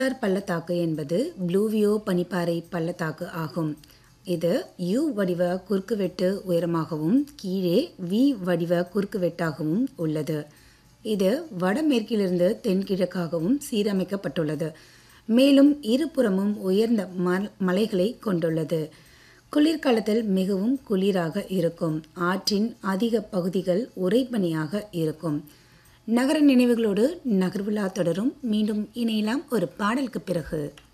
டார் பள்ளத்தாக்கு என்பது ப்ளூவியோ பனிப்பாறை பள்ளத்தாக்கு ஆகும் இது யூ வடிவ குறுக்குவெட்டு உயரமாகவும் கீழே வி வடிவ குறுக்குவெட்டாகவும் உள்ளது இது வடமேற்கிலிருந்து தென்கிழக்காகவும் சீரமைக்கப்பட்டுள்ளது மேலும் இருபுறமும் உயர்ந்த ம மலைகளை கொண்டுள்ளது குளிர்காலத்தில் மிகவும் குளிராக இருக்கும் ஆற்றின் அதிக பகுதிகள் உறைபனியாக இருக்கும் நகர நினைவுகளோடு நகர்வுலா தொடரும் மீண்டும் இணையலாம் ஒரு பாடலுக்கு பிறகு